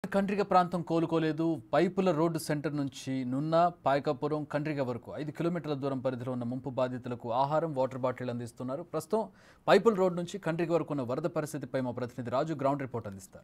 కండ్రిగ ప్రాంతం కోలుకోలేదు పైపుల road centre నుంచి నున్న పాయకాపురం కండ్రిగ వరకు ఐదు కిలోమీటర్ల దూరం పరిధిలో ఉన్న ముంపు బాధితులకు ఆహారం వాటర్ బాటిల్ అందిస్తున్నారు ప్రస్తుతం పైపుల రోడ్ నుంచి కండ్రిగ వరకు ఉన్న వరద పరిస్థితిపై మా ప్రతినిధి రాజు గ్రౌండ్ రిపోర్ట్ అందిస్తారు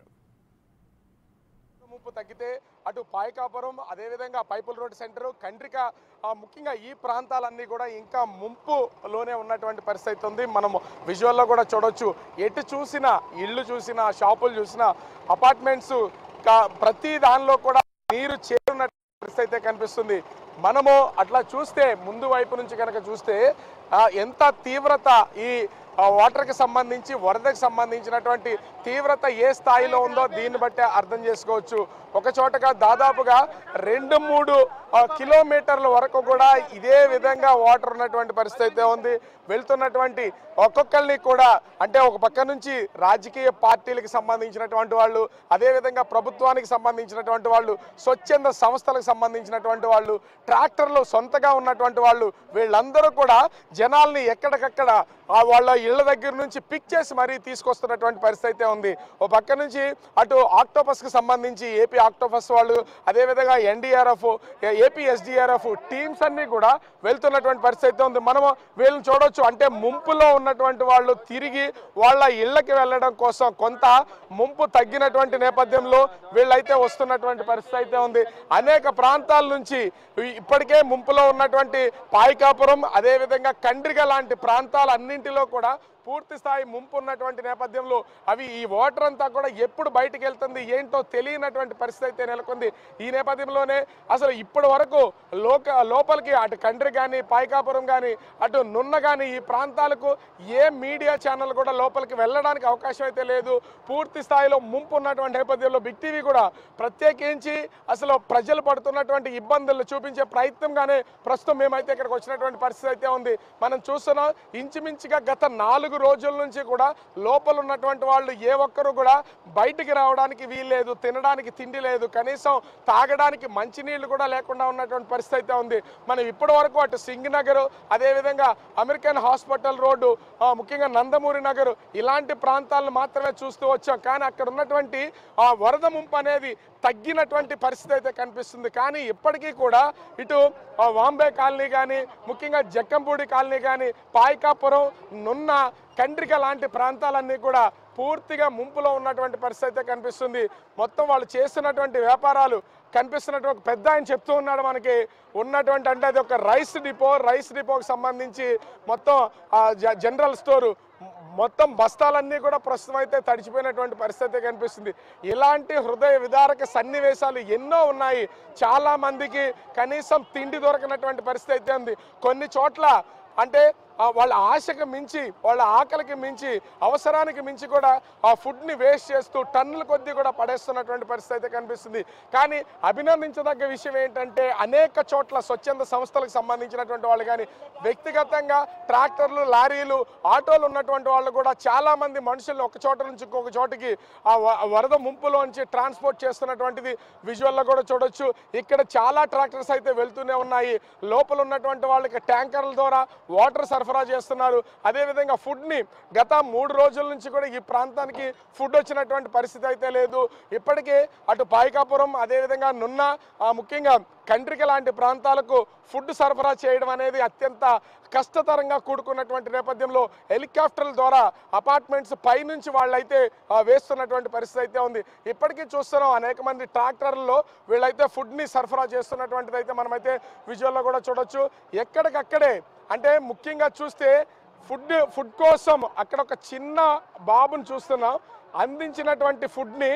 ముప్పు తగ్గితే అటు పాయకాపురం అదేవిధంగా పైపుల్ రోడ్ సెంటర్ కండ్రిక ఆ, ముఖ్యంగా ఈ ప్రాంతాలన్నీ కూడా ఇంకా ముంపులోనే ఉన్నటువంటి పరిస్థితి ఉంది మనం విజువల్లో కూడా చూడొచ్చు ఎటు చూసినా ఇళ్ళు చూసినా షాపులు చూసినా అపార్ట్మెంట్స్ కా- ప్రతి దానిలో కూడా నీరు చేరున్న పరిస్థితి అయితే కనిపిస్తుంది మనము అట్లా చూస్తే ముందు వైపు నుంచి కనుక చూస్తే ఆ, ఎంత తీవ్రత ఈ ఆ, వాటర్కి సంబంధించి వరదకి సంబంధించినటువంటి తీవ్రత ఏ స్థాయిలో ఉందో దీన్ని బట్టి అర్థం చేసుకోవచ్చు ఒక చోటగా దాదాపుగా రెండు మూడు ఆ, కిలోమీటర్ల వరకు కూడా ఇదే విధంగా వాటర్ ఉన్నటువంటి పరిస్థితి అయితే ఉంది వెళ్తున్నటువంటి ఒక్కొక్కరిని కూడా అంటే ఒక పక్క నుంచి రాజకీయ పార్టీలకు సంబంధించినటువంటి వాళ్ళు అదేవిధంగా ప్రభుత్వానికి సంబంధించినటువంటి వాళ్ళు స్వచ్ఛంద సంస్థలకు సంబంధించినటువంటి వాళ్ళు ట్రాక్టర్లు సొంతగా ఉన్నటువంటి వాళ్ళు వీళ్ళందరూ కూడా జనాల్ని ఎక్కడికక్కడ ఆ వాళ్ళ ఇళ్ల దగ్గర నుంచి పిక్ చేసి మరీ తీసుకొస్తున్నటువంటి పరిస్థితి అయితే ఉంది ఓ పక్క నుంచి అటు ఆక్టోపస్కి సంబంధించి ఏపీ ఆక్టోపస్ వాళ్ళు అదేవిధంగా ఎన్డీఆర్ఎఫ్ ఏపీ ఎస్డిఆర్ఎఫ్ టీమ్స్ అన్నీ కూడా వెళ్తున్నటువంటి పరిస్థితి అయితే ఉంది మనము వీళ్ళని చూడొచ్చు అంటే ముంపులో ఉన్నటువంటి వాళ్ళు తిరిగి వాళ్ళ ఇళ్ళకి వెళ్ళడం కోసం కొంత ముంపు తగ్గినటువంటి నేపథ్యంలో వీళ్ళైతే వస్తున్నటువంటి పరిస్థితి అయితే ఉంది అనేక ప్రాంతాల నుంచి ఈ- ఇప్పటికే ముంపులో ఉన్నటువంటి పాయికాపురం అదేవిధంగా కండ్రిగ లాంటి ప్రాంతాలన్నింటిలో కూడా పూర్తి స్థాయి ముంపు ఉన్నటువంటి నేపథ్యంలో అవి ఈ వాటర్ అంతా కూడా ఎప్పుడు బయటికి వెళ్తుంది ఏంటో తెలియనటువంటి పరిస్థితి అయితే నెలకొంది ఈ నేపథ్యంలోనే అసలు ఇప్పటి వరకు లోక లోపలికి అటు కండ్రి కానీ పాయికాపురం కానీ అటు నున్న కానీ ఈ ప్రాంతాలకు ఏ మీడియా ఛానల్ కూడా లోపలికి వెళ్ళడానికి అవకాశం అయితే లేదు పూర్తి స్థాయిలో ముంపు ఉన్నటువంటి నేపథ్యంలో బిగ్ టీవీ కూడా ప్రత్యేకించి అసలు ప్రజలు పడుతున్నటువంటి ఇబ్బందులు చూపించే ప్రయత్నంగానే ప్రస్తుతం మేమైతే ఇక్కడికి వచ్చినటువంటి పరిస్థితి అయితే ఉంది మనం చూస్తున్నాం ఇంచుమించుగా గత నాలుగు రోజుల నుంచి కూడా లోపల ఉన్నటువంటి వాళ్ళు ఏ ఒక్కరు కూడా బయటికి రావడానికి వీల్లేదు తినడానికి తిండి లేదు కనీసం తాగడానికి మంచినీళ్ళు కూడా లేకుండా ఉన్నటువంటి పరిస్థితి అయితే ఉంది మనం ఇప్పటి వరకు అటు సింగ్ నగర్ అదేవిధంగా అమెరికన్ హాస్పిటల్ రోడ్డు ఆ, ముఖ్యంగా నందమూరి నగర్ ఇలాంటి ప్రాంతాలను మాత్రమే చూస్తూ వచ్చాం కానీ అక్కడ ఉన్నటువంటి ఆ వరద ముంపు అనేది తగ్గినటువంటి పరిస్థితి అయితే కనిపిస్తుంది కానీ ఇప్పటికీ కూడా ఇటు ఆ, వాంబే కాలనీ కానీ ముఖ్యంగా జక్కంపూడి కాలనీ కానీ పాయకాపురం నున్న కండ్రిక లాంటి ప్రాంతాలన్నీ కూడా పూర్తిగా ముంపులో ఉన్నటువంటి పరిస్థితి అయితే కనిపిస్తుంది మొత్తం వాళ్ళు చేస్తున్నటువంటి వ్యాపారాలు కనిపిస్తున్నటువంటి ఒక పెద్ద ఆయన చెప్తూ ఉన్నాడు మనకి ఉన్నటువంటి అంటే అది ఒక రైస్ డిపో రైస్ డిపోకి సంబంధించి మొత్తం ఆ, జ- జనరల్ స్టోరు మొత్తం బస్తాలన్నీ కూడా ప్రస్తుతం అయితే తడిచిపోయినటువంటి పరిస్థితి కనిపిస్తుంది ఇలాంటి హృదయ విదారక సన్నివేశాలు ఎన్నో ఉన్నాయి చాలా మందికి కనీసం తిండి దొరకనటువంటి పరిస్థితి అయితే ఉంది కొన్ని చోట్ల అంటే ఆ వాళ్ళ ఆశకు మించి వాళ్ళ ఆకలికి మించి అవసరానికి మించి కూడా ఆ ఫుడ్ని వేస్ట్ చేస్తూ టన్నుల కొద్దీ కూడా పడేస్తున్నటువంటి పరిస్థితి అయితే కనిపిస్తుంది కానీ అభినందించదగ్గ విషయం ఏంటంటే అనేక చోట్ల స్వచ్ఛంద సంస్థలకు సంబంధించినటువంటి వాళ్ళు కానీ వ్యక్తిగతంగా ట్రాక్టర్లు లారీలు ఆటోలు ఉన్నటువంటి వాళ్ళు కూడా చాలా మంది మనుషులు ఒక చోట నుంచి ఇంకొక చోటికి ఆ వ- వరద ముంపులోంచి ట్రాన్స్పోర్ట్ చేస్తున్నటువంటిది విజువల్లో కూడా చూడొచ్చు ఇక్కడ చాలా ట్రాక్టర్స్ అయితే వెళ్తూనే ఉన్నాయి లోపల ఉన్నటువంటి వాళ్ళకి ట్యాంకర్ల ద్వారా వాటర్ సరఫరా చేస్తున్నారు అదేవిధంగా ఫుడ్ని గత మూడు రోజుల నుంచి కూడా ఈ ప్రాంతానికి ఫుడ్ వచ్చినటువంటి పరిస్థితి అయితే లేదు ఇప్పటికే అటు పాయికాపురం అదేవిధంగా నున్న ఆ, ముఖ్యంగా కంట్రిక లాంటి ప్రాంతాలకు ఫుడ్ సరఫరా చేయడం అనేది అత్యంత కష్టతరంగా కూడుకున్నటువంటి నేపథ్యంలో హెలికాప్టర్ల ద్వారా అపార్ట్మెంట్స్ పైనుంచి వాళ్ళైతే ఆ, వేస్తున్నటువంటి పరిస్థితి అయితే ఉంది ఇప్పటికీ చూస్తున్నాం అనేక మంది ట్రాక్టర్లలో వీళ్ళైతే ఫుడ్ని సరఫరా చేస్తున్నటువంటిది అయితే మనమైతే విజువల్లో కూడా చూడొచ్చు ఎక్కడికక్కడే అంటే ముఖ్యంగా చూస్తే ఫుడ్ ఫుడ్ కోసం అక్కడ ఒక చిన్న బాబుని చూస్తున్నాం అందించినటువంటి ఫుడ్ని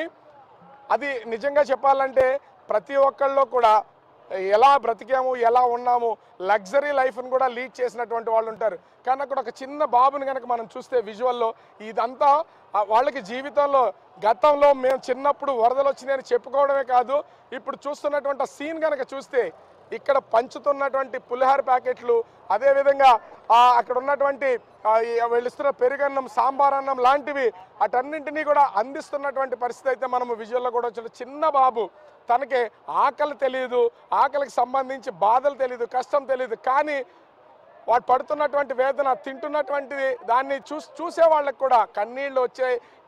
అది నిజంగా చెప్పాలంటే ప్రతి ఒక్కళ్ళలో కూడా ఎలా బ్రతికాము ఎలా ఉన్నాము లగ్జరీ లైఫ్ని కూడా లీడ్ చేసినటువంటి వాళ్ళు ఉంటారు కానీ అక్కడ ఒక చిన్న బాబుని కనుక మనం చూస్తే విజువల్లో ఇదంతా ఆ వాళ్ళకి జీవితంలో గతంలో మేము చిన్నప్పుడు వరదలు వచ్చినాయని చెప్పుకోవడమే కాదు ఇప్పుడు చూస్తున్నటువంటి సీన్ కనుక చూస్తే ఇక్కడ పంచుతున్నటువంటి పులిహార ప్యాకెట్లు అదేవిధంగా ఆ, అక్కడ ఉన్నటువంటి ఆ, ఈ వీళ్ళు ఇస్తున్న పెరుగన్నం సాంబార్ అన్నం లాంటివి అటన్నింటినీ కూడా అందిస్తున్నటువంటి పరిస్థితి అయితే మనము విజువల్లో కూడా వచ్చిన చిన్న బాబు తనకి ఆకలి తెలియదు ఆకలికి సంబంధించి బాధలు తెలియదు కష్టం తెలియదు కానీ వాడు పడుతున్నటువంటి వేదన తింటున్నటువంటిది దాన్ని చూ చూసే వాళ్ళకి కూడా కన్నీళ్ళు వచ్చాయి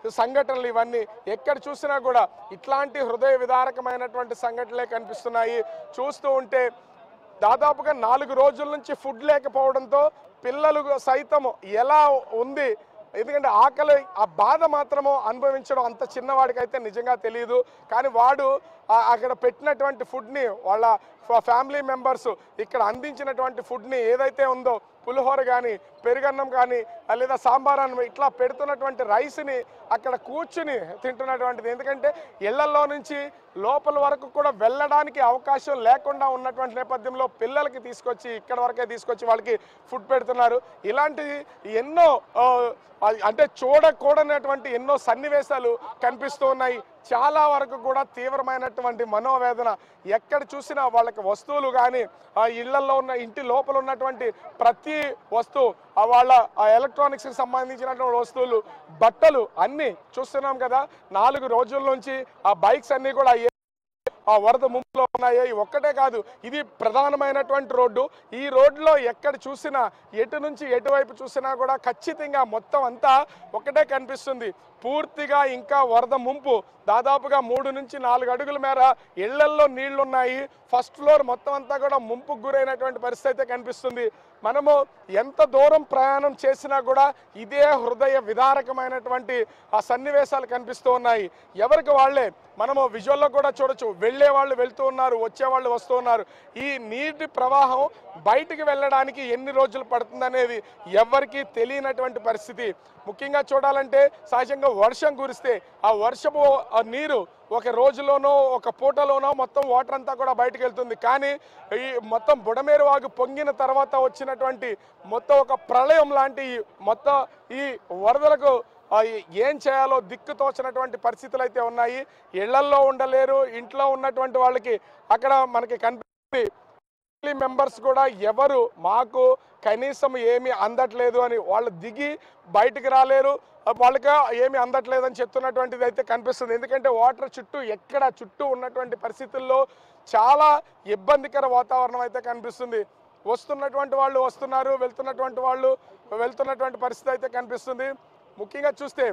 సంఘటనలు ఇవన్నీ ఎక్కడ చూసినా కూడా ఇట్లాంటి హృదయ విదారకమైనటువంటి సంఘటనలే కనిపిస్తున్నాయి చూస్తూ ఉంటే దాదాపుగా నాలుగు రోజుల నుంచి ఫుడ్ లేకపోవడంతో పిల్లలు సైతం ఎలా ఉంది ఎందుకంటే ఆకలి ఆ బాధ మాత్రము అనుభవించడం అంత చిన్నవాడికి అయితే నిజంగా తెలియదు కానీ వాడు ఆ- అక్కడ పెట్టినటువంటి ఫుడ్ని వాళ్ళ ఫ్యామిలీ మెంబర్స్ ఇక్కడ అందించినటువంటి ఫుడ్ని ఏదైతే ఉందో పులిహోర కానీ పెరుగన్నం కానీ ఆ లేదా సాంబార్ అన్నం ఇట్లా పెడుతున్నటువంటి రైస్ని అక్కడ కూర్చుని తింటున్నటువంటిది ఎందుకంటే ఇళ్లలో నుంచి లోపల వరకు కూడా వెళ్ళడానికి అవకాశం లేకుండా ఉన్నటువంటి నేపథ్యంలో పిల్లలకి తీసుకొచ్చి ఇక్కడ వరకే తీసుకొచ్చి వాళ్ళకి ఫుడ్ పెడుతున్నారు ఇలాంటి ఎన్నో ఆ, అంటే చూడకూడనటువంటి ఎన్నో సన్నివేశాలు కనిపిస్తూ ఉన్నాయి చాలా వరకు కూడా తీవ్రమైనటువంటి మనోవేదన ఎక్కడ చూసినా వాళ్ళకి వస్తువులు కానీ ఆ ఇళ్లలో ఉన్న ఇంటి లోపల ఉన్నటువంటి ప్రతి వస్తువు ఆ వాళ్ళ ఆ ఎలక్ట్రానిక్స్కి సంబంధించినటువంటి వస్తువులు బట్టలు అన్నీ చూస్తున్నాం కదా నాలుగు రోజుల నుంచి ఆ బైక్స్ అన్నీ కూడా ఏ- ఆ వరద ముంపులో ఉన్నాయి ఇవి ఒక్కటే కాదు ఇది ప్రధానమైనటువంటి రోడ్డు ఈ రోడ్లో ఎక్కడ చూసినా ఎటు నుంచి ఎటువైపు చూసినా కూడా ఖచ్చితంగా మొత్తం అంతా ఒకటే కనిపిస్తుంది పూర్తిగా ఇంకా వరద ముంపు దాదాపుగా మూడు నుంచి నాలుగు అడుగుల మేర ఇళ్లల్లో నీళ్లున్నాయి ఫస్ట్ ఫ్లోర్ మొత్తం అంతా కూడా ముంపుకు గురైనటువంటి పరిస్థితి అయితే కనిపిస్తుంది మనము ఎంత దూరం ప్రయాణం చేసినా కూడా ఇదే హృదయ విదారకమైనటువంటి ఆ సన్నివేశాలు కనిపిస్తూ ఉన్నాయి ఎవరికి వాళ్ళే మనము విజువల్లో కూడా చూడొచ్చు వెళ్ళే వాళ్ళు వెళ్తూ ఉన్నారు వచ్చే వాళ్ళు వస్తూ ఉన్నారు ఈ నీటి ప్రవాహం బయటికి వెళ్ళడానికి ఎన్ని రోజులు పడుతుందనేది ఎవరికీ తెలియనటువంటి పరిస్థితి ముఖ్యంగా చూడాలంటే సహజంగా వర్షం కురిస్తే ఆ వర్షపు ఆ నీరు ఒక రోజులోనో ఒక పూటలోనో మొత్తం వాటర్ అంతా కూడా బయటకు వెళ్తుంది కానీ ఈ మొత్తం బుడమేరు వాగు పొంగిన తర్వాత వచ్చినటువంటి మొత్తం ఒక ప్రళయం లాంటి ఈ మొత్తం ఈ వరదలకు ఆ, ఏం చేయాలో దిక్కు తోచినటువంటి పరిస్థితులు అయితే ఉన్నాయి ఇళ్లల్లో ఉండలేరు ఇంట్లో ఉన్నటువంటి వాళ్ళకి అక్కడ మనకి కనిపిస్తుంది ఫ్యామిలీ మెంబర్స్ కూడా ఎవరు మాకు కనీసం ఏమీ అందట్లేదు అని వాళ్ళు దిగి బయటికి రాలేరు వాళ్ళకి ఏమీ అందట్లేదు అని చెప్తున్నటువంటిది అయితే కనిపిస్తుంది ఎందుకంటే వాటర్ చుట్టూ ఎక్కడ చుట్టూ ఉన్నటువంటి పరిస్థితుల్లో చాలా ఇబ్బందికర వాతావరణం అయితే కనిపిస్తుంది వస్తున్నటువంటి వాళ్ళు వస్తున్నారు వెళ్తున్నటువంటి వాళ్ళు వెళ్తున్నటువంటి పరిస్థితి అయితే కనిపిస్తుంది ముఖ్యంగా చూస్తే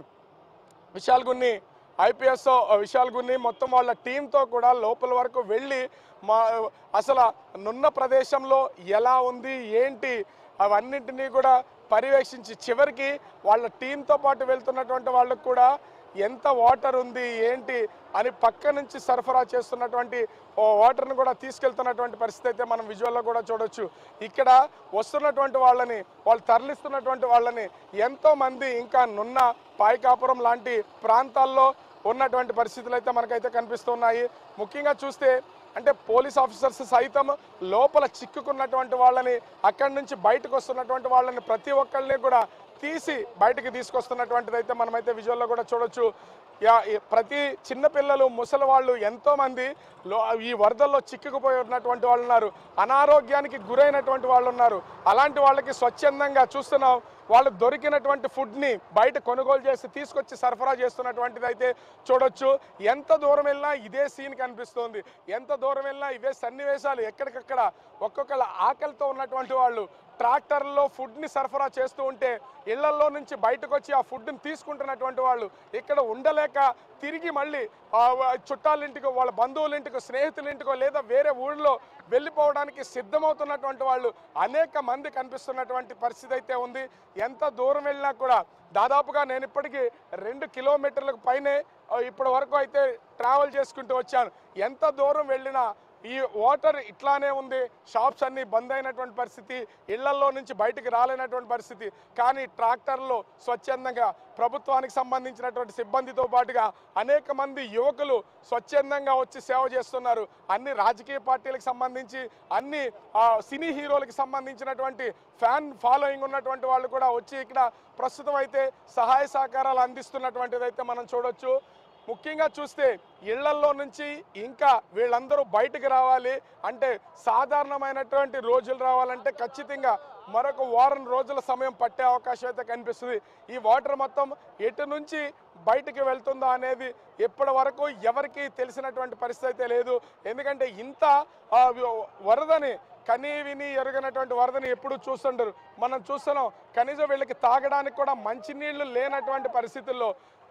విశాల్ గున్ని ఐపీఎస్ విశాల్ గున్ని మొత్తం వాళ్ళ టీంతో కూడా లోపల వరకు వెళ్ళి మా అసలు నున్న ప్రదేశంలో ఎలా ఉంది ఏంటి అవన్నింటినీ కూడా పర్యవేక్షించి చివరికి వాళ్ళ టీంతో పాటు వెళ్తున్నటువంటి వాళ్ళకు కూడా ఎంత వాటర్ ఉంది ఏంటి అని పక్క నుంచి సరఫరా చేస్తున్నటువంటి ఓ వాటర్ని కూడా తీసుకెళ్తున్నటువంటి పరిస్థితి అయితే మనం విజువల్లో కూడా చూడొచ్చు ఇక్కడ వస్తున్నటువంటి వాళ్ళని వాళ్ళు తరలిస్తున్నటువంటి వాళ్ళని ఎంతో మంది ఇంకా నున్న పాయకాపురం లాంటి ప్రాంతాల్లో ఉన్నటువంటి పరిస్థితులు అయితే మనకైతే కనిపిస్తున్నాయి ముఖ్యంగా చూస్తే అంటే పోలీస్ ఆఫీసర్స్ సైతం లోపల చిక్కుకున్నటువంటి వాళ్ళని అక్కడి నుంచి బయటకు వస్తున్నటువంటి వాళ్ళని ప్రతి ఒక్కరిని కూడా తీసి బయటకు తీసుకొస్తున్నటువంటిది అయితే మనమైతే విజువల్లో కూడా చూడొచ్చు యా- ఈ ప్రతి చిన్నపిల్లలు ముసలి వాళ్ళు ఎంతో మంది లో ఈ వరదల్లో చిక్కుకుపోయి ఉన్నటువంటి వాళ్ళు ఉన్నారు అనారోగ్యానికి గురైనటువంటి వాళ్ళు ఉన్నారు అలాంటి వాళ్ళకి స్వచ్ఛందంగా చూస్తున్నాం వాళ్ళు దొరికినటువంటి ఫుడ్ని బయట కొనుగోలు చేసి తీసుకొచ్చి సరఫరా చేస్తున్నటువంటిది అయితే చూడొచ్చు ఎంత దూరం వెళ్ళినా ఇదే సీన్ కనిపిస్తుంది ఎంత దూరం వెళ్ళినా ఇవే సన్నివేశాలు ఎక్కడికక్కడ ఒక్కొక్కళ్ళ ఆకలితో ఉన్నటువంటి వాళ్ళు ట్రాక్టర్లో ఫుడ్ని సరఫరా చేస్తూ ఉంటే ఇళ్లలో నుంచి బయటకు వచ్చి ఆ ఫుడ్ని తీసుకుంటున్నటువంటి వాళ్ళు ఇక్కడ ఉండలేక తిరిగి మళ్ళీ ఆ వ- చుట్టాల ఇంటికో వాళ్ళ బంధువుల ఇంటికో స్నేహితుల ఇంటికో లేదా వేరే ఊళ్ళో వెళ్ళిపోవడానికి సిద్ధమవుతున్నటువంటి వాళ్ళు అనేక మంది కనిపిస్తున్నటువంటి పరిస్థితి అయితే ఉంది ఎంత దూరం వెళ్ళినా కూడా దాదాపుగా నేను ఇప్పటికీ రెండు కిలోమీటర్లకు పైనే ఆ, ఇప్పటి వరకు అయితే ట్రావెల్ చేసుకుంటూ వచ్చాను ఎంత దూరం వెళ్ళినా ఈ వాటర్ ఇట్లానే ఉంది షాప్స్ అన్ని బంద్ అయినటువంటి పరిస్థితి ఇళ్లలో నుంచి బయటికి రాలేనటువంటి పరిస్థితి కానీ ట్రాక్టర్లో స్వచ్ఛందంగా ప్రభుత్వానికి సంబంధించినటువంటి సిబ్బందితో పాటుగా అనేక మంది యువకులు స్వచ్ఛందంగా వచ్చి సేవ చేస్తున్నారు అన్ని రాజకీయ పార్టీలకు సంబంధించి అన్ని ఆ, సినీ హీరోలకు సంబంధించినటువంటి ఫ్యాన్ ఫాలోయింగ్ ఉన్నటువంటి వాళ్ళు కూడా వచ్చి ఇక్కడ ప్రస్తుతం అయితే సహాయ సహకారాలు అందిస్తున్నటువంటిది అయితే మనం చూడొచ్చు ముఖ్యంగా చూస్తే ఇళ్లల్లో నుంచి ఇంకా వీళ్ళందరూ బయటకు రావాలి అంటే సాధారణమైనటువంటి రోజులు రావాలంటే ఖచ్చితంగా మరొక వారం రోజుల సమయం పట్టే అవకాశం అయితే కనిపిస్తుంది ఈ వాటర్ మొత్తం ఎటు నుంచి బయటికి వెళ్తుందో అనేది ఇప్పటి వరకు ఎవరికి తెలిసినటువంటి పరిస్థితి అయితే లేదు ఎందుకంటే ఇంత ఆ, వరదని కనీ విని ఎరగనటువంటి వరదని ఎప్పుడు చూస్తుంటారు మనం చూస్తున్నాం కనీసం వీళ్ళకి తాగడానికి కూడా మంచినీళ్లు లేనటువంటి పరిస్థితుల్లో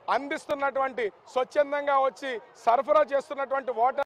అందిస్తున్నటువంటి స్వచ్ఛందంగా వచ్చి సరఫరా చేస్తున్నటువంటి వాటర్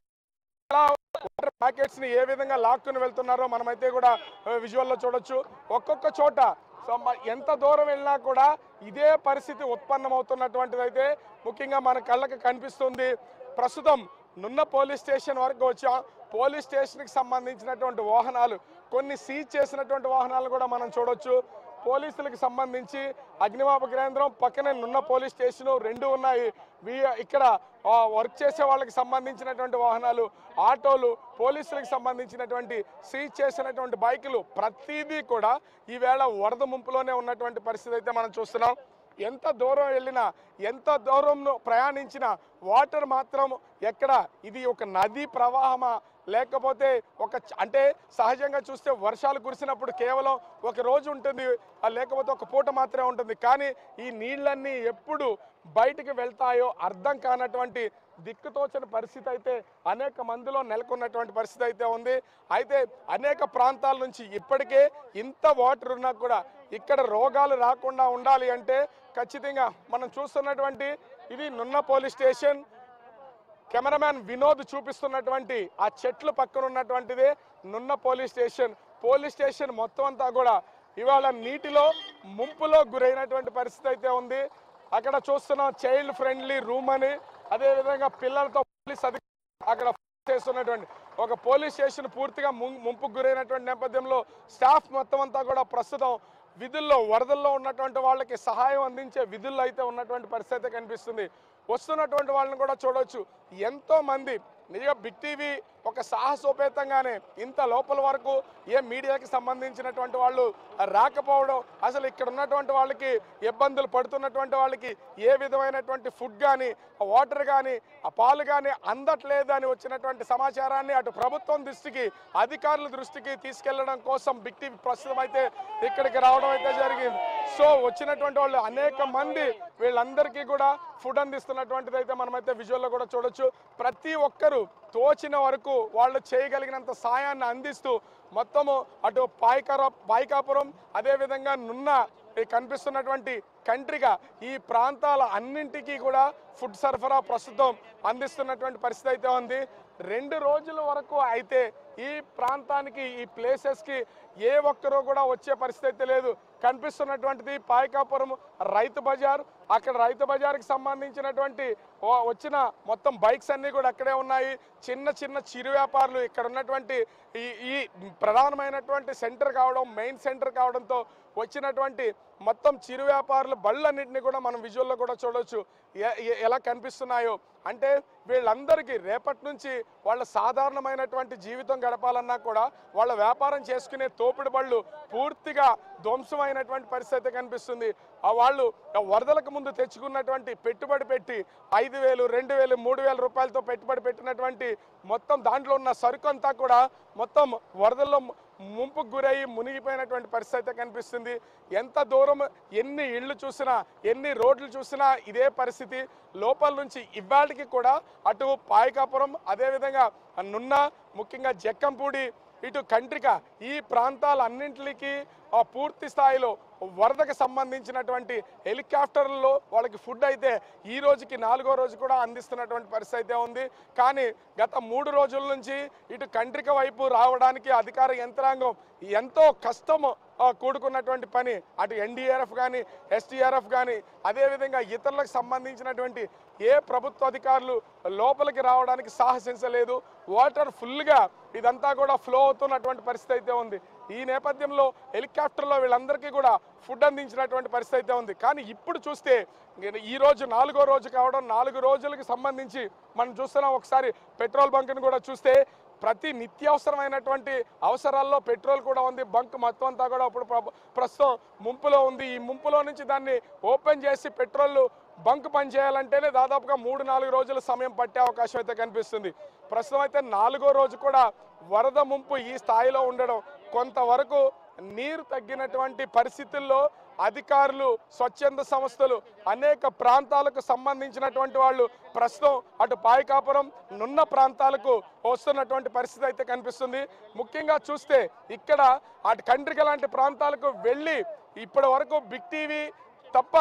వాటర్ ప్యాకెట్స్ ని ఏ విధంగా లాక్కుని వెళ్తున్నారో మనమైతే కూడా విజువల్ లో చూడొచ్చు ఒక్కొక్క చోట సో మ- ఎంత దూరం వెళ్ళినా కూడా ఇదే పరిస్థితి ఉత్పన్నమవుతున్నటువంటిది అయితే ముఖ్యంగా మన కళ్ళకి కనిపిస్తుంది ప్రస్తుతం నున్న పోలీస్ స్టేషన్ వరకు వచ్చాం పోలీస్ స్టేషన్కి సంబంధించినటువంటి వాహనాలు కొన్ని సీజ్ చేసినటువంటి వాహనాలు కూడా మనం చూడొచ్చు పోలీసులకు సంబంధించి అగ్నిమాపక కేంద్రం పక్కనే నున్న పోలీస్ స్టేషన్ రెండు ఉన్నాయి వీ- ఇక్కడ ఆ, వర్క్ చేసే వాళ్ళకి సంబంధించినటువంటి వాహనాలు ఆటోలు పోలీసులకు సంబంధించినటువంటి సీజ్ చేసినటువంటి బైకులు ప్రతిదీ కూడా ఈవేళ వరద ముంపులోనే ఉన్నటువంటి పరిస్థితి అయితే మనం చూస్తున్నాం ఎంత దూరం వెళ్ళినా ఎంత దూరం ప్రయాణించినా వాటర్ మాత్రం ఎక్కడ ఇది ఒక నదీ ప్రవాహమా లేకపోతే ఒక చ- అంటే సహజంగా చూస్తే వర్షాలు కురిసినప్పుడు కేవలం ఒక రోజు ఉంటుంది ఆ లేకపోతే ఒక పూట మాత్రమే ఉంటుంది కానీ ఈ నీళ్ళన్నీ ఎప్పుడు బయటికి వెళ్తాయో అర్థం కానటువంటి దిక్కుతోచని పరిస్థితి అయితే అనేక మందిలో నెలకొన్నటువంటి పరిస్థితి అయితే ఉంది అయితే అనేక ప్రాంతాల నుంచి ఇప్పటికే ఇంత వాటర్ ఉన్నా కూడా ఇక్కడ రోగాలు రాకుండా ఉండాలి అంటే ఖచ్చితంగా మనం చూస్తున్నటువంటి ఇది నున్న పోలీస్ స్టేషన్ కెమెరామ్యాన్ వినోద్ చూపిస్తున్నటువంటి ఆ చెట్లు పక్కన ఉన్నటువంటిదే నున్న పోలీస్ స్టేషన్ పోలీస్ స్టేషన్ మొత్తం అంతా కూడా ఇవాళ నీటిలో ముంపులో గురైనటువంటి పరిస్థితి అయితే ఉంది అక్కడ చూస్తున్నాం చైల్డ్ ఫ్రెండ్లీ రూమ్ అని అదేవిధంగా పిల్లలతో పోలీస్ అధికారులు అక్కడ చేస్తున్నటువంటి ఒక పోలీస్ స్టేషన్ పూర్తిగా ము- ముంపుకు గురైనటువంటి నేపథ్యంలో స్టాఫ్ మొత్తం అంతా కూడా ప్రస్తుతం విధుల్లో వరదల్లో ఉన్నటువంటి వాళ్ళకి సహాయం అందించే విధుల్లో అయితే ఉన్నటువంటి పరిస్థితి అయితే కనిపిస్తుంది వస్తున్నటువంటి వాళ్ళని కూడా చూడొచ్చు ఎంతో మంది నిజంగా బిగ్ టీవీ ఒక సాహసోపేతంగానే ఇంత లోపల వరకు ఏ మీడియాకి సంబంధించినటువంటి వాళ్ళు రాకపోవడం అసలు ఇక్కడ ఉన్నటువంటి వాళ్ళకి ఇబ్బందులు పడుతున్నటువంటి వాళ్ళకి ఏ విధమైనటువంటి ఫుడ్ కానీ వాటర్ కానీ ఆ పాలు కానీ అందట్లేదు అని వచ్చినటువంటి సమాచారాన్ని అటు ప్రభుత్వం దృష్టికి అధికారుల దృష్టికి తీసుకెళ్లడం కోసం బిగ్ టీవీ ప్రస్తుతం అయితే ఇక్కడికి రావడం అయితే జరిగింది సో వచ్చినటువంటి వాళ్ళు అనేక మంది వీళ్ళందరికీ కూడా ఫుడ్ అందిస్తున్నటువంటిది అయితే మనమైతే విజువల్లో కూడా చూడొచ్చు ప్రతి ఒక్కరూ తోచిన వరకు వాళ్ళు చేయగలిగినంత సాయాన్ని అందిస్తూ మొత్తము అటు పాయకర పాయకాపురం అదేవిధంగా నున్న ఈ కనిపిస్తున్నటువంటి కంట్రీగా ఈ ప్రాంతాల అన్నింటికీ కూడా ఫుడ్ సరఫరా ప్రస్తుతం అందిస్తున్నటువంటి పరిస్థితి అయితే ఉంది రెండు రోజుల వరకు అయితే ఈ ప్రాంతానికి ఈ ప్లేసెస్కి ఏ ఒక్కరూ కూడా వచ్చే పరిస్థితి అయితే లేదు కనిపిస్తున్నటువంటిది పాయకాపురం రైతు బజార్ అక్కడ రైతు బజార్కి సంబంధించినటువంటి ఓ- వచ్చిన మొత్తం బైక్స్ అన్నీ కూడా అక్కడే ఉన్నాయి చిన్న చిన్న చిరు వ్యాపారులు ఇక్కడ ఉన్నటువంటి ఈ ఈ ప్రధానమైనటువంటి సెంటర్ కావడం మెయిన్ సెంటర్ కావడంతో వచ్చినటువంటి మొత్తం చిరు వ్యాపారుల బళ్ళన్నింటినీ కూడా మనం విజువల్లో కూడా చూడొచ్చు ఎ- ఎ- ఎలా కనిపిస్తున్నాయో అంటే వీళ్ళందరికీ రేపటి నుంచి వాళ్ళ సాధారణమైనటువంటి జీవితం గడపాలన్నా కూడా వాళ్ళ వ్యాపారం చేసుకునే తోపుడు బళ్ళు పూర్తిగా ధ్వంసమైనటువంటి పరిస్థితి అయితే కనిపిస్తుంది ఆ వాళ్ళు ఆ వరదలకు ముందు తెచ్చుకున్నటువంటి పెట్టుబడి పెట్టి ఐదు వేలు రెండు వేలు మూడు వేల రూపాయలతో పెట్టుబడి పెట్టినటువంటి మొత్తం దాంట్లో ఉన్న సరుకు అంతా కూడా మొత్తం వరదల్లో ము- ముంపుకు గురయ్యి మునిగిపోయినటువంటి పరిస్థితి అయితే కనిపిస్తుంది ఎంత దూరం ఎన్ని ఇళ్ళు చూసినా ఎన్ని రోడ్లు చూసినా ఇదే పరిస్థితి లోపల నుంచి ఇవాళకి కూడా అటు పాయకాపురం అదేవిధంగా నున్న ముఖ్యంగా జక్కంపూడి ఇటు కంట్రిక ఈ ప్రాంతాలన్నింటికి ఆ పూర్తి స్థాయిలో వరదకు సంబంధించినటువంటి హెలికాప్టర్లలో వాళ్ళకి ఫుడ్ అయితే ఈ రోజుకి నాలుగో రోజు కూడా అందిస్తున్నటువంటి పరిస్థితి అయితే ఉంది కానీ గత మూడు రోజుల నుంచి ఇటు కంట్రిక వైపు రావడానికి అధికార యంత్రాంగం ఎంతో కష్టం ఆ, కూడుకున్నటువంటి పని అటు ఎన్డీఆర్ఎఫ్ కానీ ఎస్టీఆర్ఎఫ్ కానీ అదేవిధంగా ఇతరులకు సంబంధించినటువంటి ఏ ప్రభుత్వ అధికారులు లోపలికి రావడానికి సాహసించలేదు వాటర్ ఫుల్గా ఇదంతా కూడా ఫ్లో అవుతున్నటువంటి పరిస్థితి అయితే ఉంది ఈ నేపథ్యంలో హెలికాప్టర్లో వీళ్ళందరికీ కూడా ఫుడ్ అందించినటువంటి పరిస్థితి అయితే ఉంది కానీ ఇప్పుడు చూస్తే నేను ఈ రోజు నాలుగో రోజు కావడం నాలుగు రోజులకి సంబంధించి మనం చూస్తున్నాం ఒకసారి పెట్రోల్ బంక్ని కూడా చూస్తే ప్రతి నిత్యావసరమైనటువంటి అవసరాల్లో పెట్రోల్ కూడా ఉంది బంక్ మొత్తం అంతా కూడా ఇప్పుడు ప్ర- ప్రస్తుతం ముంపులో ఉంది ఈ ముంపులో నుంచి దాన్ని ఓపెన్ చేసి పెట్రోల్ బంక్ పనిచేయాలంటేనే దాదాపుగా మూడు నాలుగు రోజుల సమయం పట్టే అవకాశం అయితే కనిపిస్తుంది ప్రస్తుతం అయితే నాలుగో రోజు కూడా వరద ముంపు ఈ స్థాయిలో ఉండడం కొంతవరకు నీరు తగ్గినటువంటి పరిస్థితుల్లో అధికారులు స్వచ్ఛంద సంస్థలు అనేక ప్రాంతాలకు సంబంధించినటువంటి వాళ్ళు ప్రస్తుతం అటు పాయకాపురం నున్న ప్రాంతాలకు వస్తున్నటువంటి పరిస్థితి అయితే కనిపిస్తుంది ముఖ్యంగా చూస్తే ఇక్కడ అటు కండ్రిక లాంటి ప్రాంతాలకు వెళ్ళి ఇప్పటి వరకు బిగ్ టీవీ తప్ప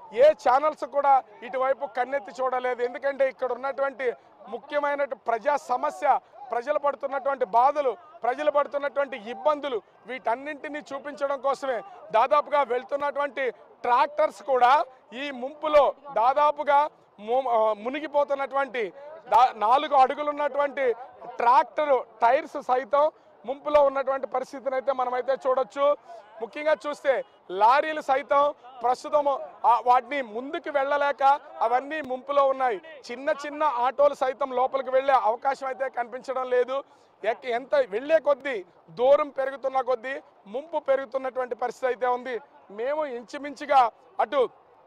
ఏ ఛానల్స్ కూడా ఇటువైపు కన్నెత్తి చూడలేదు ఎందుకంటే ఇక్కడ ఉన్నటువంటి ముఖ్యమైన ప్రజా సమస్య ప్రజలు పడుతున్నటువంటి బాధలు ప్రజలు పడుతున్నటువంటి ఇబ్బందులు వీటన్నింటినీ చూపించడం కోసమే దాదాపుగా వెళ్తున్నటువంటి ట్రాక్టర్స్ కూడా ఈ ముంపులో దాదాపుగా ము- ఆ, మునిగిపోతున్నటువంటి దా- నాలుగు అడుగులు ఉన్నటువంటి ట్రాక్టర్ టైర్స్ సైతం ముంపులో ఉన్నటువంటి పరిస్థితిని అయితే మనమైతే చూడొచ్చు ముఖ్యంగా చూస్తే లారీలు సైతం ప్రస్తుతం ఆ వాటిని ముందుకు వెళ్ళలేక అవన్నీ ముంపులో ఉన్నాయి చిన్న చిన్న ఆటోలు సైతం లోపలికి వెళ్ళే అవకాశం అయితే కనిపించడం లేదు ఎక్- ఎంత వెళ్ళే కొద్దీ దూరం పెరుగుతున్న కొద్దీ ముంపు పెరుగుతున్నటువంటి పరిస్థితి అయితే ఉంది మేము ఇంచుమించుగా అటు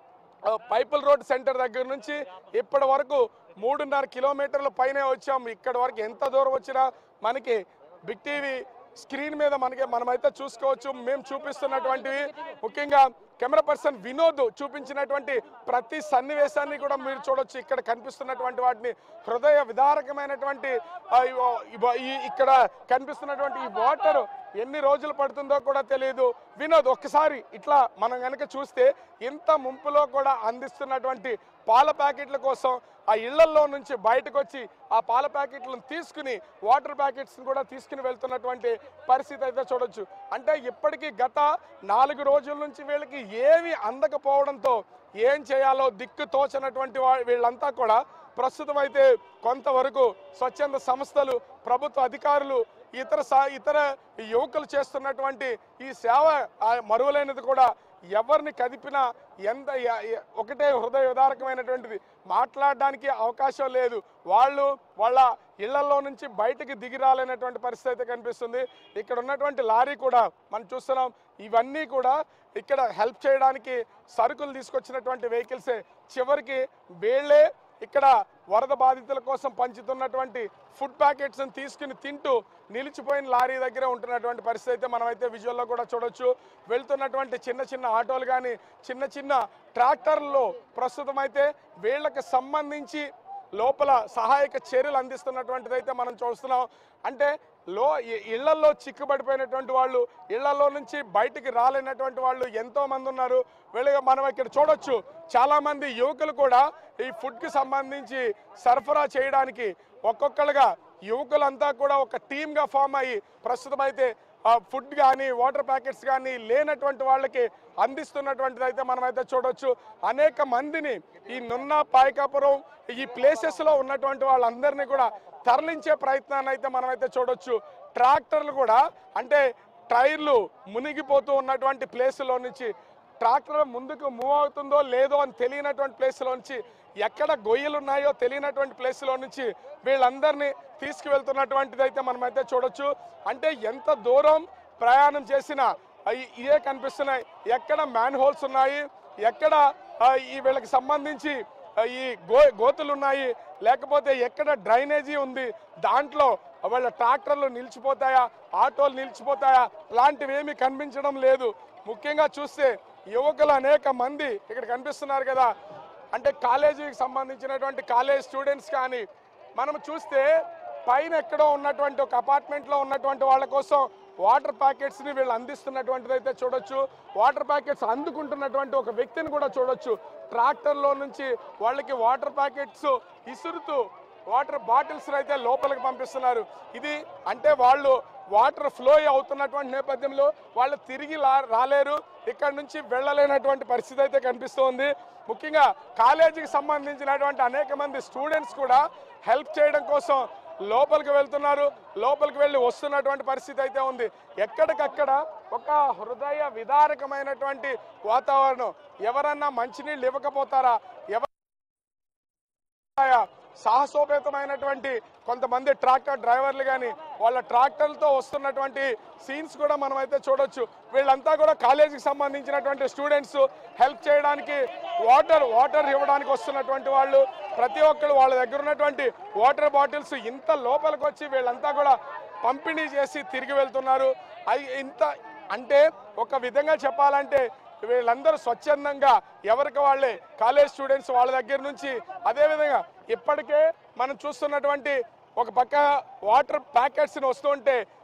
ఆ, పైపుల్ రోడ్ సెంటర్ దగ్గర నుంచి ఇప్పటి వరకు మూడున్నర కిలోమీటర్ల పైనే వచ్చాం ఇక్కడ వరకు ఎంత దూరం వచ్చినా మనకి బిగ్ టీవీ స్క్రీన్ మీద మనకి మనమైతే చూసుకోవచ్చు మేము చూపిస్తున్నటువంటివి ముఖ్యంగా కెమెరా పర్సన్ వినోద్ చూపించినటువంటి ప్రతి సన్నివేశాన్ని కూడా మీరు చూడొచ్చు ఇక్కడ కనిపిస్తున్నటువంటి వాటిని హృదయ విదారకమైనటువంటి ఆ, ఇవ- ఇవ- ఈ ఇక్కడ కనిపిస్తున్నటువంటి ఈ వాటర్ ఎన్ని రోజులు పడుతుందో కూడా తెలియదు వినోద్ ఒక్కసారి ఇట్లా మనం కనుక చూస్తే ఇంత ముంపులో కూడా అందిస్తున్నటువంటి పాల ప్యాకెట్ల కోసం ఆ ఇళ్లల్లో నుంచి బయటకు వచ్చి ఆ పాల ప్యాకెట్లను తీసుకుని వాటర్ ప్యాకెట్స్ కూడా తీసుకుని వెళ్తున్నటువంటి పరిస్థితి అయితే చూడొచ్చు అంటే ఇప్పటికీ గత నాలుగు రోజుల నుంచి వీళ్ళకి ఏవి అందకపోవడంతో ఏం చేయాలో దిక్కు తోచనటువంటి వా- వీళ్ళంతా కూడా ప్రస్తుతం అయితే కొంతవరకు స్వచ్ఛంద సంస్థలు ప్రభుత్వ అధికారులు ఇతర సా- ఇతర యువకులు చేస్తున్నటువంటి ఈ సేవ ఆ, మరువలేనిది కూడా ఎవరిని కదిపినా ఎంత ఎ- ఎ- ఒకటే హృదయ విదారకమైనటువంటిది మాట్లాడడానికి అవకాశం లేదు వాళ్ళు వాళ్ళ ఇళ్లలో నుంచి బయటికి దిగి రాలేనటువంటి పరిస్థితి అయితే కనిపిస్తుంది ఇక్కడ ఉన్నటువంటి లారీ కూడా మనం చూస్తున్నాం ఇవన్నీ కూడా ఇక్కడ హెల్ప్ చేయడానికి సరుకులు తీసుకొచ్చినటువంటి వెహికల్సే చివరికి వీళ్ళే ఇక్కడ వరద బాధితుల కోసం పంచుతున్నటువంటి ఫుడ్ ప్యాకెట్స్ తీసుకుని తింటూ నిలిచిపోయిన లారీ దగ్గర ఉంటున్నటువంటి పరిస్థితి అయితే మనమైతే విజువల్లో కూడా చూడొచ్చు వెళ్తున్నటువంటి చిన్న చిన్న ఆటోలు కానీ చిన్న చిన్న ట్రాక్టర్లలో ప్రస్తుతం అయితే వీళ్ళకి సంబంధించి లోపల సహాయక చర్యలు అందిస్తున్నటువంటిది అయితే మనం చూస్తున్నాం అంటే లో ఇ- ఇళ్లల్లో చిక్కుబడిపోయినటువంటి వాళ్ళు ఇళ్లలో నుంచి బయటికి రాలేనటువంటి వాళ్ళు ఎంతో మంది ఉన్నారు వీళ్ళ మనం ఇక్కడ చూడొచ్చు చాలా మంది యువకులు కూడా ఈ ఫుడ్ కి సంబంధించి సరఫరా చేయడానికి ఒక్కొక్కరుగా యువకులంతా కూడా ఒక టీమ్ గా ఫామ్ అయ్యి ప్రస్తుతం అయితే ఆ ఫుడ్ కానీ వాటర్ ప్యాకెట్స్ కానీ లేనటువంటి వాళ్ళకి అందిస్తున్నటువంటిది అయితే మనమైతే చూడొచ్చు అనేక మందిని ఈ నున్న పాయకాపురం ఈ ప్లేసెస్ లో ఉన్నటువంటి వాళ్ళందరినీ కూడా తరలించే ప్రయత్నాన్ని అయితే మనమైతే చూడొచ్చు ట్రాక్టర్లు కూడా అంటే టైర్లు మునిగిపోతూ ఉన్నటువంటి ప్లేస్లో నుంచి ట్రాక్టర్ ముందుకు మూవ్ అవుతుందో లేదో అని తెలియనటువంటి ప్లేస్లో నుంచి ఎక్కడ గొయ్యలు ఉన్నాయో తెలియనటువంటి ప్లేస్లో నుంచి వీళ్ళందరినీ తీసుకువెళ్తున్నటువంటిది అయితే మనమైతే చూడొచ్చు అంటే ఎంత దూరం ప్రయాణం చేసినా అయి- ఇవే కనిపిస్తున్నాయి ఎక్కడ మ్యాన్ హోల్స్ ఉన్నాయి ఎక్కడ ఆ, ఈ వీళ్ళకి సంబంధించి ఆ, ఈ గో గోతులు ఉన్నాయి లేకపోతే ఎక్కడ డ్రైనేజీ ఉంది దాంట్లో వాళ్ళ ట్రాక్టర్లు నిలిచిపోతాయా ఆటోలు నిలిచిపోతాయా లాంటివి ఏమీ కనిపించడం లేదు ముఖ్యంగా చూస్తే యువకులు అనేక మంది ఇక్కడ కనిపిస్తున్నారు కదా అంటే కాలేజీకి సంబంధించినటువంటి కాలేజ్ స్టూడెంట్స్ కానీ మనం చూస్తే పైన ఎక్కడో ఉన్నటువంటి ఒక అపార్ట్మెంట్లో ఉన్నటువంటి వాళ్ళ కోసం వాటర్ ప్యాకెట్స్ ని వీళ్ళు అందిస్తున్నటువంటిది అయితే చూడొచ్చు వాటర్ ప్యాకెట్స్ అందుకుంటున్నటువంటి ఒక వ్యక్తిని కూడా చూడొచ్చు ట్రాక్టర్ లో నుంచి వాళ్ళకి వాటర్ ప్యాకెట్స్ ఇసురుతూ వాటర్ బాటిల్స్ అయితే లోపలికి పంపిస్తున్నారు ఇది అంటే వాళ్ళు వాటర్ ఫ్లో అవుతున్నటువంటి నేపథ్యంలో వాళ్ళు తిరిగి లా- రాలేరు ఇక్కడ నుంచి వెళ్ళలేనటువంటి పరిస్థితి అయితే కనిపిస్తోంది ముఖ్యంగా కాలేజీకి సంబంధించినటువంటి అనేక మంది స్టూడెంట్స్ కూడా హెల్ప్ చేయడం కోసం లోపలికి వెళ్తున్నారు లోపలికి వెళ్ళి వస్తున్నటువంటి పరిస్థితి అయితే ఉంది ఎక్కడికక్కడ ఒక హృదయ విదారకమైనటువంటి వాతావరణం ఎవరన్నా మంచినీళ్ళు ఇవ్వకపోతారా ఎవ సాహసోపేతమైనటువంటి కొంతమంది ట్రాక్టర్ డ్రైవర్లు కానీ వాళ్ళ ట్రాక్టర్లతో వస్తున్నటువంటి సీన్స్ కూడా మనం అయితే చూడొచ్చు వీళ్ళంతా కూడా కాలేజీకి సంబంధించినటువంటి స్టూడెంట్స్ హెల్ప్ చేయడానికి వాటర్ వాటర్ ఇవ్వడానికి వస్తున్నటువంటి వాళ్ళు ప్రతి ఒక్కరు వాళ్ళ దగ్గర ఉన్నటువంటి వాటర్ బాటిల్స్ ఇంత లోపలికి వచ్చి వీళ్ళంతా కూడా పంపిణీ చేసి తిరిగి వెళ్తున్నారు అవి ఇంత అంటే ఒక విధంగా చెప్పాలంటే వీళ్ళందరూ స్వచ్ఛందంగా ఎవరికి వాళ్ళే కాలేజ్ స్టూడెంట్స్ వాళ్ళ దగ్గర నుంచి అదేవిధంగా ఇప్పటికే మనం చూస్తున్నటువంటి ఒక పక్క వాటర్ ప్యాకెట్స్ని వస్తుంటే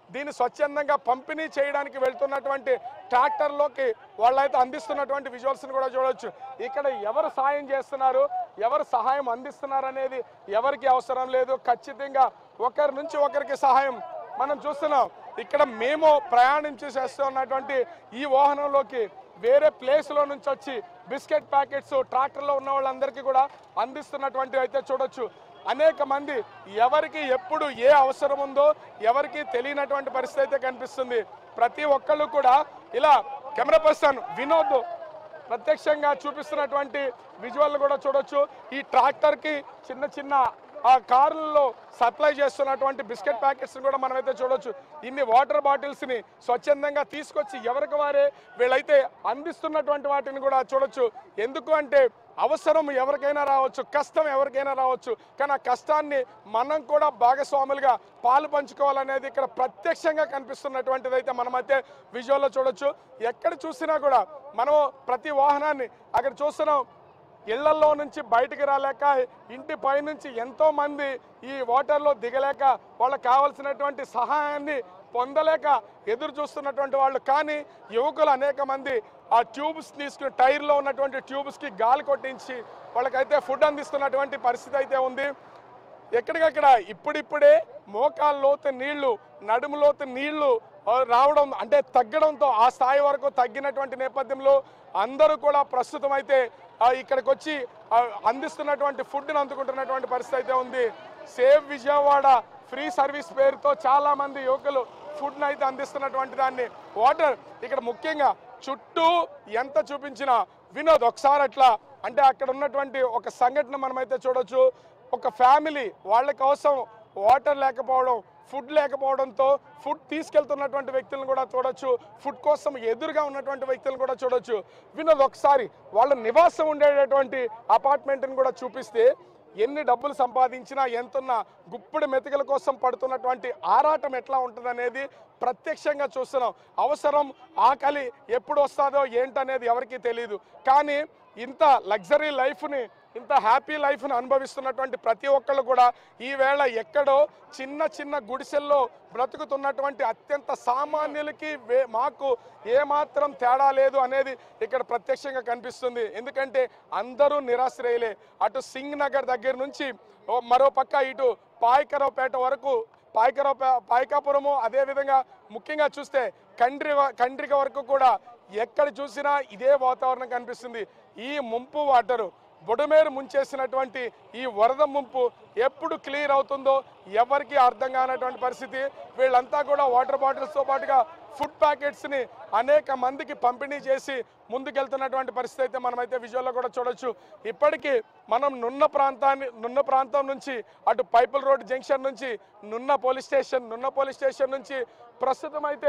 దీన్ని స్వచ్ఛందంగా పంపిణీ చేయడానికి వెళ్తున్నటువంటి ట్రాక్టర్లోకి వాళ్ళైతే అందిస్తున్నటువంటి విజువల్స్ని కూడా చూడొచ్చు ఇక్కడ ఎవరు సాయం చేస్తున్నారు ఎవరు సహాయం అందిస్తున్నారు అనేది ఎవరికి అవసరం లేదు ఖచ్చితంగా ఒకరి నుంచి ఒకరికి సహాయం మనం చూస్తున్నాం ఇక్కడ మేము ప్రయాణించి చేస్తున్నటువంటి ఈ వాహనంలోకి వేరే ప్లేస్లో నుంచి వచ్చి బిస్కెట్ ప్యాకెట్స్ ట్రాక్టర్లో ఉన్న వాళ్ళందరికీ కూడా అందిస్తున్నటువంటి అయితే చూడొచ్చు అనేక మంది ఎవరికి ఎప్పుడు ఏ అవసరం ఉందో ఎవరికి తెలియనటువంటి పరిస్థితి అయితే కనిపిస్తుంది ప్రతి ఒక్కళ్ళు కూడా ఇలా కెమెరా పర్సన్ వినోద్ ప్రత్యక్షంగా చూపిస్తున్నటువంటి విజువల్ కూడా చూడొచ్చు ఈ ట్రాక్టర్ కి చిన్న చిన్న ఆ కార్లలో సప్లై చేస్తున్నటువంటి బిస్కెట్ ప్యాకెట్స్ కూడా మనమైతే చూడొచ్చు ఇన్ని వాటర్ బాటిల్స్ ని స్వచ్ఛందంగా తీసుకొచ్చి ఎవరికి వారే వీళ్ళైతే అందిస్తున్నటువంటి వాటిని కూడా చూడొచ్చు ఎందుకు అంటే అవసరం ఎవరికైనా రావచ్చు కష్టం ఎవరికైనా రావచ్చు కానీ ఆ కష్టాన్ని మనం కూడా భాగస్వాములుగా పాలు పంచుకోవాలనేది ఇక్కడ ప్రత్యక్షంగా కనిపిస్తున్నటువంటిది అయితే మనమైతే విజువల్లో చూడొచ్చు ఎక్కడ చూసినా కూడా మనం ప్రతి వాహనాన్ని అక్కడ చూస్తున్నాం ఇళ్లలో నుంచి బయటికి రాలేక ఇంటి పైనుంచి ఎంతో మంది ఈ వాటర్లో దిగలేక వాళ్ళకి కావాల్సినటువంటి సహాయాన్ని పొందలేక ఎదురు చూస్తున్నటువంటి వాళ్ళు కానీ యువకులు అనేక మంది ఆ ట్యూబ్స్ తీసుకుని టైర్లో ఉన్నటువంటి ట్యూబ్స్కి గాలి కొట్టించి వాళ్ళకైతే ఫుడ్ అందిస్తున్నటువంటి పరిస్థితి అయితే ఉంది ఎక్కడికక్కడ ఇప్పుడిప్పుడే మోకాలు లోతు నీళ్లు నడుము లోతు నీళ్లు ఆ, రావడం అంటే తగ్గడంతో ఆ స్థాయి వరకు తగ్గినటువంటి నేపథ్యంలో అందరూ కూడా ప్రస్తుతం అయితే ఆ, ఇక్కడికి వచ్చి ఆ, అందిస్తున్నటువంటి ఫుడ్ని అందుకుంటున్నటువంటి పరిస్థితి అయితే ఉంది సేవ్ విజయవాడ ఫ్రీ సర్వీస్ పేరుతో చాలా మంది యువకులు ఫుడ్ని అయితే అందిస్తున్నటువంటి దాన్ని వాటర్ ఇక్కడ ముఖ్యంగా చుట్టూ ఎంత చూపించినా వినోద్ ఒకసారి అట్లా అంటే అక్కడ ఉన్నటువంటి ఒక సంఘటన మనమైతే చూడొచ్చు ఒక ఫ్యామిలీ వాళ్ళ కోసం వాటర్ లేకపోవడం ఫుడ్ లేకపోవడంతో ఫుడ్ తీసుకెళ్తున్నటువంటి వ్యక్తులను కూడా చూడొచ్చు ఫుడ్ కోసం ఎదురుగా ఉన్నటువంటి వ్యక్తులను కూడా చూడొచ్చు వినోద్ ఒకసారి వాళ్ళ నివాసం ఉండేటటువంటి అపార్ట్మెంట్ని కూడా చూపిస్తే ఎన్ని డబ్బులు సంపాదించినా ఎంతున్నా గుప్పిడి మెతుకుల కోసం పడుతున్నటువంటి ఆరాటం ఎట్లా ఉంటుందనేది ప్రత్యక్షంగా చూస్తున్నాం అవసరం ఆకలి ఎప్పుడు వస్తుందో ఏంటనేది ఎవరికీ తెలియదు కానీ ఇంత లగ్జరీ లైఫ్ని ఇంత హ్యాపీ లైఫ్ని అనుభవిస్తున్నటువంటి ప్రతి ఒక్కళ్ళు కూడా ఈవేళ ఎక్కడో చిన్న చిన్న గుడిసెల్లో బ్రతుకుతున్నటువంటి అత్యంత సామాన్యులకి వే మాకు ఏమాత్రం తేడా లేదు అనేది ఇక్కడ ప్రత్యక్షంగా కనిపిస్తుంది ఎందుకంటే అందరూ నిరాశ్రయులే అటు సింగ్ నగర్ దగ్గర నుంచి ఓ మరో పక్క ఇటు పాయకరావుపేట వరకు పాయకరావు పాయకాపురము అదేవిధంగా ముఖ్యంగా చూస్తే కండ్రి వ- కండ్రిక వరకు కూడా ఎక్కడ చూసినా ఇదే వాతావరణం కనిపిస్తుంది ఈ ముంపు వాటరు బుడమేరు ముంచేసినటువంటి ఈ వరద ముంపు ఎప్పుడు క్లియర్ అవుతుందో ఎవరికి అర్థం కానటువంటి పరిస్థితి వీళ్ళంతా కూడా వాటర్ బాటిల్స్తో పాటుగా ఫుడ్ ప్యాకెట్స్ని అనేక మందికి పంపిణీ చేసి ముందుకెళ్తున్నటువంటి పరిస్థితి అయితే మనమైతే విజువల్లో కూడా చూడొచ్చు ఇప్పటికీ మనం నున్న ప్రాంతాన్ని నున్న ప్రాంతం నుంచి అటు పైపుల్ రోడ్ జంక్షన్ నుంచి Nunna police station Nunna police station నుంచి ప్రస్తుతం అయితే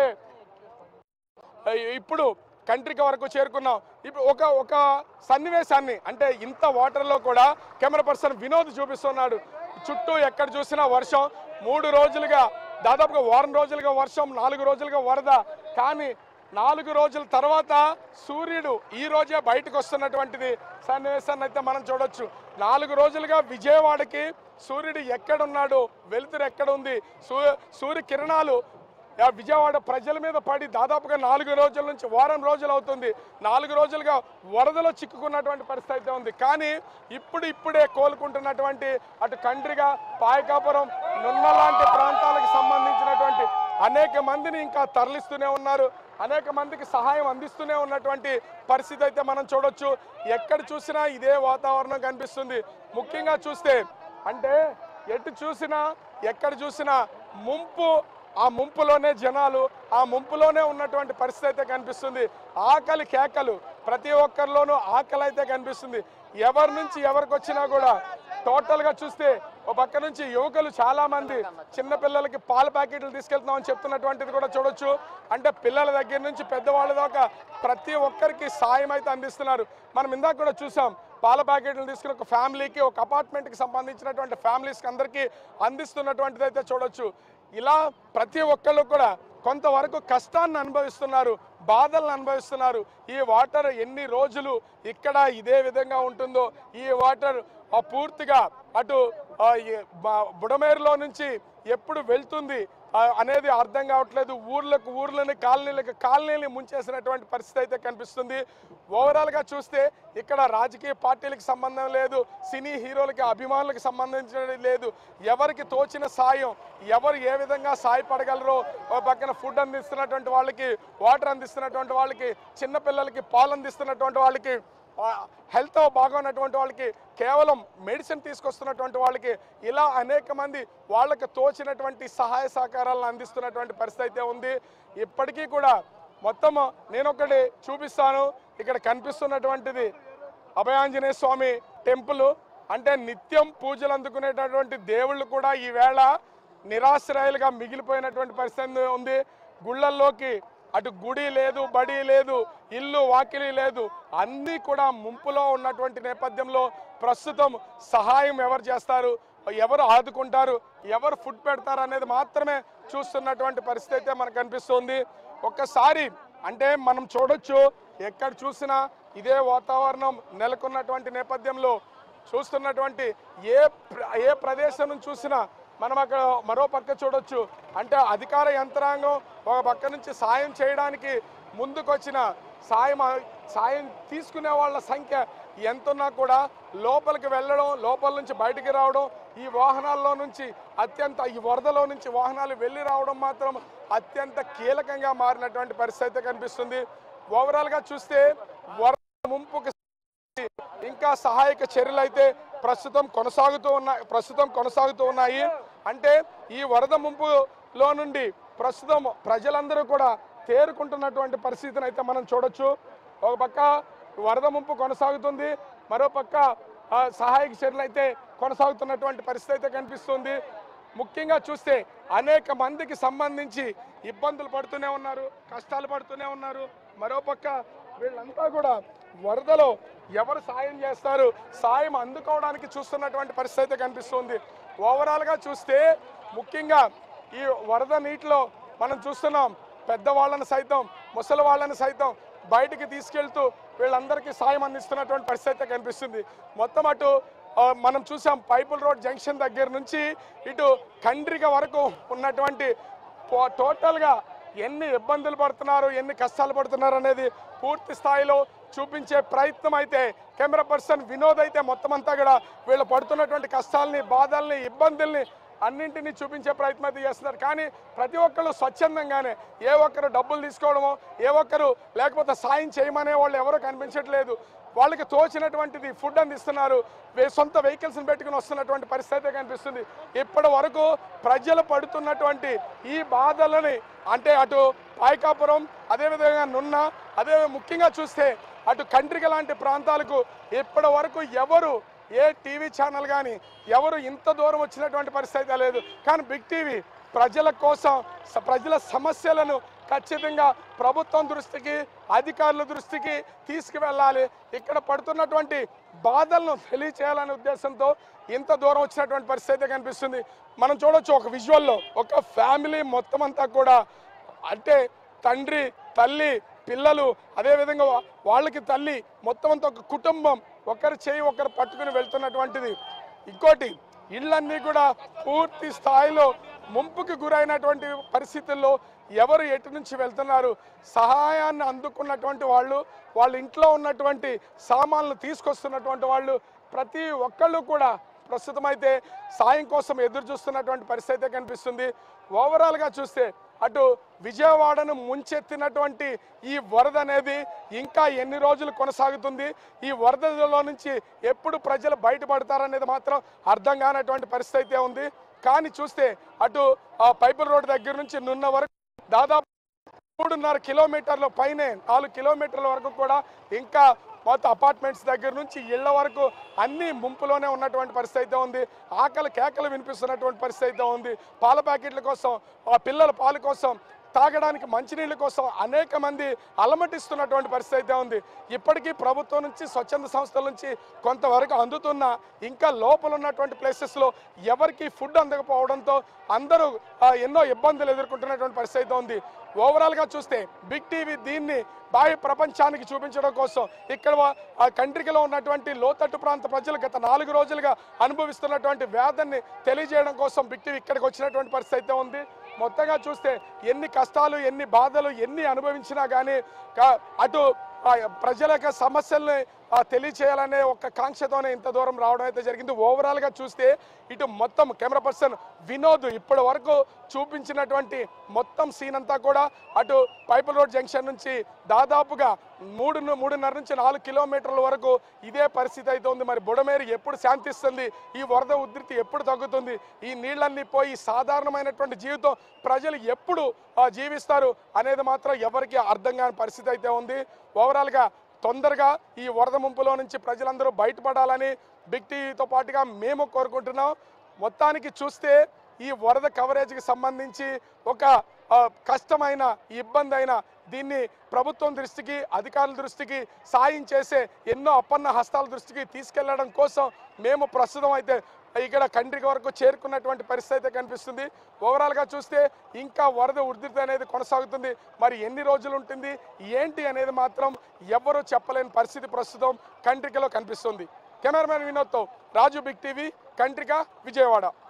ఇప్పుడు కంట్రీకి వరకు చేరుకున్నాం ఇప్పుడు ఒక ఒక సన్నివేశాన్ని అంటే ఇంత వాటర్లో కూడా కెమెరా పర్సన్ వినోద్ చూపిస్తున్నాడు చుట్టూ ఎక్కడ చూసినా వర్షం మూడు రోజులుగా దాదాపుగా వారం రోజులుగా వర్షం నాలుగు రోజులుగా వరద కానీ నాలుగు రోజుల తర్వాత సూర్యుడు ఈ రోజే బయటకు వస్తున్నటువంటిది సన్నివేశాన్ని అయితే మనం చూడొచ్చు నాలుగు రోజులుగా విజయవాడకి సూర్యుడు ఎక్కడున్నాడు వెలుతురు ఎక్కడ ఉంది సూ సూర్య కిరణాలు ఆ విజయవాడ ప్రజల మీద పడి దాదాపుగా నాలుగు రోజుల నుంచి వారం రోజులు అవుతుంది నాలుగు రోజులుగా వరదలో చిక్కుకున్నటువంటి పరిస్థితి అయితే ఉంది కానీ ఇప్పుడు ఇప్పుడే కోలుకుంటున్నటువంటి అటు కండ్రిగా పాయకాపురం నున్న లాంటి ప్రాంతాలకు సంబంధించినటువంటి అనేక మందిని ఇంకా తరలిస్తూనే ఉన్నారు అనేక మందికి సహాయం అందిస్తూనే ఉన్నటువంటి పరిస్థితి అయితే మనం చూడొచ్చు ఎక్కడ చూసినా ఇదే వాతావరణం కనిపిస్తుంది ముఖ్యంగా చూస్తే అంటే ఎటు చూసినా ఎక్కడ చూసినా ముంపు ఆ ముంపులోనే జనాలు ఆ ముంపులోనే ఉన్నటువంటి పరిస్థితి అయితే కనిపిస్తుంది ఆకలి కేకలు ప్రతి ఒక్కరిలోనూ ఆకలి అయితే కనిపిస్తుంది ఎవరి నుంచి ఎవరికి వచ్చినా కూడా టోటల్ గా చూస్తే ఓ పక్క నుంచి యువకులు చాలా మంది చిన్న పిల్లలకి పాల ప్యాకెట్లు తీసుకెళ్తున్నామని చెప్తున్నటువంటిది కూడా చూడొచ్చు అంటే పిల్లల దగ్గర నుంచి పెద్దవాళ్ళ దాకా ప్రతి ఒక్కరికి సాయం అయితే అందిస్తున్నారు మనం ఇందాక కూడా చూసాం పాల ప్యాకెట్లు తీసుకుని ఒక ఫ్యామిలీకి ఒక అపార్ట్మెంట్కి సంబంధించినటువంటి ఫ్యామిలీస్కి అందరికీ అందిస్తున్నటువంటిది అయితే చూడొచ్చు ఇలా ప్రతి ఒక్కళ్ళు కూడా కొంతవరకు కష్టాన్ని అనుభవిస్తున్నారు బాధలను అనుభవిస్తున్నారు ఈ వాటర్ ఎన్ని రోజులు ఇక్కడ ఇదే విధంగా ఉంటుందో ఈ వాటర్ ఆ పూర్తిగా అటు ఆ, ఈ బ- బుడమేరులో నుంచి ఎప్పుడు వెళ్తుంది ఆ, అనేది అర్థం కావట్లేదు ఊర్లకు ఊర్లని కాలనీలకు కాలనీలు ముంచేసినటువంటి పరిస్థితి అయితే కనిపిస్తుంది ఓవరాల్గా చూస్తే ఇక్కడ రాజకీయ పార్టీలకు సంబంధం లేదు సినీ హీరోలకి అభిమానులకు సంబంధించినది లేదు ఎవరికి తోచిన సాయం ఎవరు ఏ విధంగా సాయపడగలరో ఓ పక్కన ఫుడ్ అందిస్తున్నటువంటి వాళ్ళకి వాటర్ అందిస్తున్నటువంటి వాళ్ళకి చిన్నపిల్లలకి పాలు అందిస్తున్నటువంటి వాళ్ళకి హెల్త్ బాగున్నటువంటి వాళ్ళకి కేవలం మెడిసిన్ తీసుకొస్తున్నటువంటి వాళ్ళకి ఇలా అనేక మంది వాళ్ళకి తోచినటువంటి సహాయ సహకారాలను అందిస్తున్నటువంటి పరిస్థితి అయితే ఉంది ఇప్పటికీ కూడా మొత్తం నేను ఒకటి చూపిస్తాను ఇక్కడ కనిపిస్తున్నటువంటిది అభయాంజనేయ స్వామి టెంపుల్ అంటే నిత్యం పూజలు అందుకునేటటువంటి దేవుళ్ళు కూడా ఈవేళ నిరాశ్రయాలుగా మిగిలిపోయినటువంటి పరిస్థితి ఉంది గుళ్ళల్లోకి అటు గుడి లేదు బడి లేదు ఇల్లు వాకిలి లేదు అన్నీ కూడా ముంపులో ఉన్నటువంటి నేపథ్యంలో ప్రస్తుతం సహాయం ఎవరు చేస్తారు ఎవరు ఆదుకుంటారు ఎవరు ఫుడ్ పెడతారు అనేది మాత్రమే చూస్తున్నటువంటి పరిస్థితి అయితే మనకు కనిపిస్తుంది ఒక్కసారి అంటే మనం చూడొచ్చు ఎక్కడ చూసినా ఇదే వాతావరణం నెలకొన్నటువంటి నేపథ్యంలో చూస్తున్నటువంటి ఏ ప్ర- ఏ ప్రదేశం నుంచి చూసినా మనం అక్కడ మరో పక్క చూడొచ్చు అంటే అధికార యంత్రాంగం ఒక పక్క నుంచి సాయం చేయడానికి ముందుకొచ్చిన సాయం సాయం తీసుకునే వాళ్ళ సంఖ్య ఎంతున్నా కూడా లోపలికి వెళ్ళడం లోపల నుంచి బయటికి రావడం ఈ వాహనాల్లో నుంచి అత్యంత ఈ వరదలో నుంచి వాహనాలు వెళ్ళి రావడం మాత్రం అత్యంత కీలకంగా మారినటువంటి పరిస్థితి అయితే కనిపిస్తుంది ఓవరాల్గా చూస్తే వరద ముంపుకు ఇంకా సహాయక చర్యలు అయితే ప్రస్తుతం కొనసాగుతూ ఉన్నాయి ప్రస్తుతం కొనసాగుతూ ఉన్నాయి అంటే ఈ వరద ముంపులో నుండి ప్రస్తుతం ప్రజలందరూ కూడా తేరుకుంటున్నటువంటి పరిస్థితిని అయితే మనం చూడొచ్చు ఒక పక్క వరద ముంపు కొనసాగుతుంది మరో పక్క ఆ, సహాయక చర్యలు అయితే కొనసాగుతున్నటువంటి పరిస్థితి అయితే కనిపిస్తుంది ముఖ్యంగా చూస్తే అనేక మందికి సంబంధించి ఇబ్బందులు పడుతూనే ఉన్నారు కష్టాలు పడుతూనే ఉన్నారు మరోపక్క వీళ్ళంతా కూడా వరదలో ఎవరు సాయం చేస్తారు సాయం అందుకోవడానికి చూస్తున్నటువంటి పరిస్థితి అయితే కనిపిస్తుంది ఓవరాల్గా చూస్తే ముఖ్యంగా ఈ వరద నీటిలో మనం చూస్తున్నాం పెద్దవాళ్ళని సైతం ముసలి వాళ్ళని సైతం బయటికి తీసుకెళ్తూ వీళ్ళందరికీ సాయం అందిస్తున్నటువంటి పరిస్థితి అయితే కనిపిస్తుంది మొత్తం అటు ఆ, మనం చూసాం పైపుల్ రోడ్ జంక్షన్ దగ్గర నుంచి ఇటు కండ్రిక వరకు ఉన్నటువంటి పో- టోటల్గా ఎన్ని ఇబ్బందులు పడుతున్నారు ఎన్ని కష్టాలు పడుతున్నారు అనేది పూర్తి స్థాయిలో చూపించే ప్రయత్నం అయితే కెమెరా పర్సన్ వినోద్ అయితే మొత్తం అంతా కూడా వీళ్ళు పడుతున్నటువంటి కష్టాలని బాధల్ని ఇబ్బందుల్ని అన్నింటినీ చూపించే ప్రయత్నం అయితే చేస్తున్నారు కానీ ప్రతి ఒక్కరు స్వచ్ఛందంగానే ఏ ఒక్కరు డబ్బులు తీసుకోవడమో ఏ ఒక్కరు లేకపోతే సాయం చేయమనే వాళ్ళు ఎవరు కనిపించట్లేదు వాళ్ళకి తోచినటువంటిది ఫుడ్ అందిస్తున్నారు వే- సొంత వెహికల్స్ని పెట్టుకుని వస్తున్నటువంటి పరిస్థితి అయితే కనిపిస్తుంది ఇప్పటి వరకు ప్రజలు పడుతున్నటువంటి ఈ బాధలని అంటే అటు పాయకాపురం అదేవిధంగా నున్న అదే ముఖ్యంగా చూస్తే అటు కంట్రిక లాంటి ప్రాంతాలకు ఇప్పటి వరకు ఎవరు ఏ టీవీ ఛానల్ కానీ ఎవరు ఇంత దూరం వచ్చినటువంటి పరిస్థితి అయితే లేదు కానీ బిగ్ టీవీ ప్రజల కోసం స- ప్రజల సమస్యలను ఖచ్చితంగా ప్రభుత్వం దృష్టికి అధికారుల దృష్టికి తీసుకువెళ్ళాలి ఇక్కడ పడుతున్నటువంటి బాధలను తెలియచేయాలనే ఉద్దేశంతో ఇంత దూరం వచ్చినటువంటి పరిస్థితి అయితే కనిపిస్తుంది మనం చూడొచ్చు ఒక విజువల్లో ఒక ఫ్యామిలీ మొత్తం అంతా కూడా అంటే తండ్రి తల్లి పిల్లలు అదేవిధంగా వా- వాళ్ళకి తల్లి మొత్తం అంతా ఒక కుటుంబం ఒకరి చేయి ఒకరు పట్టుకుని వెళ్తున్నటువంటిది ఇంకోటి ఇళ్ళన్నీ కూడా పూర్తి స్థాయిలో ముంపుకి గురైనటువంటి పరిస్థితుల్లో ఎవరు ఎటు నుంచి వెళ్తున్నారు సహాయాన్ని అందుకున్నటువంటి వాళ్ళు వాళ్ళ ఇంట్లో ఉన్నటువంటి సామాన్లు తీసుకొస్తున్నటువంటి వాళ్ళు ప్రతి ఒక్కళ్ళు కూడా ప్రస్తుతం అయితే సాయం కోసం ఎదురు చూస్తున్నటువంటి పరిస్థితి అయితే కనిపిస్తుంది ఓవరాల్గా చూస్తే అటు విజయవాడను ముంచెత్తినటువంటి ఈ వరద అనేది ఇంకా ఎన్ని రోజులు కొనసాగుతుంది ఈ వరదలో నుంచి ఎప్పుడు ప్రజలు బయటపడతారనేది మాత్రం అర్థం కానటువంటి పరిస్థితి అయితే ఉంది కానీ చూస్తే అటు ఆ పైపుల్ రోడ్ దగ్గర నుంచి నున్న వరకు దాదాపు మూడున్నర కిలోమీటర్ల పైనే నాలుగు కిలోమీటర్ల వరకు కూడా ఇంకా మొత్తం అపార్ట్మెంట్స్ దగ్గర నుంచి ఇళ్ల వరకు అన్ని ముంపులోనే ఉన్నటువంటి పరిస్థితి అయితే ఉంది ఆకలి కేకలు వినిపిస్తున్నటువంటి పరిస్థితి అయితే ఉంది పాల ప్యాకెట్ల కోసం ఆ పిల్లల పాలు కోసం తాగడానికి మంచినీళ్ళ కోసం అనేక మంది అలమటిస్తున్నటువంటి పరిస్థితి అయితే ఉంది ఇప్పటికీ ప్రభుత్వం నుంచి స్వచ్ఛంద సంస్థల నుంచి కొంతవరకు అందుతున్న ఇంకా లోపల ఉన్నటువంటి ప్లేసెస్లో ఎవరికి ఫుడ్ అందకపోవడంతో అందరూ ఆ, ఎన్నో ఇబ్బందులు ఎదుర్కొంటున్నటువంటి పరిస్థితి అయితే ఉంది ఓవరాల్గా చూస్తే బిగ్ టీవీ దీన్ని బాహ్య ప్రపంచానికి చూపించడం కోసం ఇక్కడ ఆ కంట్రీలో ఉన్నటువంటి లోతట్టు ప్రాంత ప్రజలు గత నాలుగు రోజులుగా అనుభవిస్తున్నటువంటి వ్యాధిని తెలియజేయడం కోసం బిగ్ టీవీ ఇక్కడికి వచ్చినటువంటి పరిస్థితి అయితే ఉంది మొత్తంగా చూస్తే ఎన్ని కష్టాలు ఎన్ని బాధలు ఎన్ని అనుభవించినా కానీ కా- అటు ఆ ప్రజల యొక్క సమస్యల్ని ఆ, తెలియచేయాలనే ఒక కాంక్షతోనే ఇంత దూరం రావడం అయితే జరిగింది ఓవరాల్గా చూస్తే ఇటు మొత్తం కెమెరా పర్సన్ వినోద్ ఇప్పటి వరకు చూపించినటువంటి మొత్తం సీన్ అంతా కూడా అటు పైపుల్ రోడ్ జంక్షన్ నుంచి దాదాపుగా మూడు ను- మూడున్నర నుంచి నాలుగు కిలోమీటర్ల వరకు ఇదే పరిస్థితి అయితే ఉంది మరి బుడమేరు ఎప్పుడు శాంతిస్తుంది ఈ వరద ఉధృతి ఎప్పుడు తగ్గుతుంది ఈ నీళ్ళన్నీ పోయి సాధారణమైనటువంటి జీవితం ప్రజలు ఎప్పుడు ఆ, జీవిస్తారు అనేది మాత్రం ఎవరికి అర్థం కాని పరిస్థితి అయితే ఉంది ఓవరాల్గా తొందరగా ఈ వరద ముంపులో నుంచి ప్రజలందరూ బయటపడాలని బిగ్ టీవీతో పాటుగా మేము కోరుకుంటున్నాం మొత్తానికి చూస్తే ఈ వరద కవరేజ్కి సంబంధించి ఒక ఆ, కష్టమైన ఇబ్బంది అయిన దీన్ని ప్రభుత్వం దృష్టికి అధికారుల దృష్టికి సాయం చేసే ఎన్నో అప్పన్న హస్తాల దృష్టికి తీసుకెళ్లడం కోసం మేము ప్రస్తుతం అయితే ఇక్కడ కంట్రీకి వరకు చేరుకున్నటువంటి పరిస్థితి అయితే కనిపిస్తుంది ఓవరాల్గా చూస్తే ఇంకా వరద ఉధృతి అనేది కొనసాగుతుంది మరి ఎన్ని రోజులు ఉంటుంది ఏంటి అనేది మాత్రం ఎవ్వరూ చెప్పలేని పరిస్థితి ప్రస్తుతం కంట్రికలో కనిపిస్తుంది కెమెరామెన్ వినోద్తో రాజు బిగ్ టీవీ కంట్రిక విజయవాడ